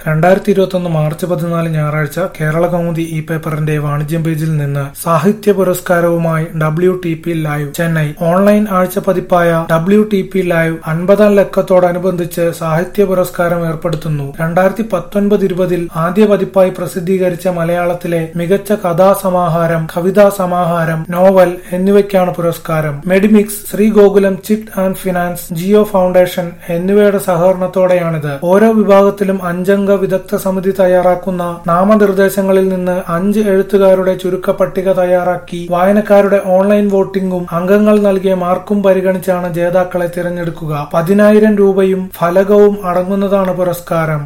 രണ്ടായിരത്തി ഇരുപത്തൊന്ന് മാർച്ച് പതിനാല് ഞായറാഴ്ച കേരള കൗമുദി ഇ പേപ്പറിന്റെ വാണിജ്യം പേജിൽ നിന്ന് സാഹിത്യ പുരസ്കാരവുമായി W T P live Chennai online ആഴ്ച പതിപ്പായ ഡബ്ല്യു ടി പി ലൈവ് അൻപതാം ലക്കത്തോടനുബന്ധിച്ച് സാഹിത്യ പുരസ്കാരം ഏർപ്പെടുത്തുന്നു രണ്ടായിരത്തി പത്തൊൻപത് ഇരുപതിൽ ആദ്യ പതിപ്പായി പ്രസിദ്ധീകരിച്ച മലയാളത്തിലെ മികച്ച കഥാസമാഹാരം കവിതാ സമാഹാരം നോവൽ എന്നിവയ്ക്കാണ് പുരസ്കാരം Medimix Sreegokulam chit and finance Jio foundation എന്നിവയുടെ സഹകരണത്തോടെയാണിത് ഓരോ വിഭാഗത്തിലും അഞ്ചംഗ വിദഗ്ധ സമിതി തയ്യാറാക്കുന്ന നാമനിർദ്ദേശങ്ങളിൽ നിന്ന് അഞ്ച് എഴുത്തുകാരുടെ ചുരുക്ക പട്ടിക തയ്യാറാക്കി വായനക്കാരുടെ ഓൺലൈൻ വോട്ടിംഗും അംഗങ്ങൾ നൽകിയ മാർക്കും പരിഗണിച്ചാണ് ജേതാക്കളെ തിരഞ്ഞെടുക്കുക പതിനായിരം രൂപയും ഫലകവും അടങ്ങുന്നതാണ് പുരസ്കാരം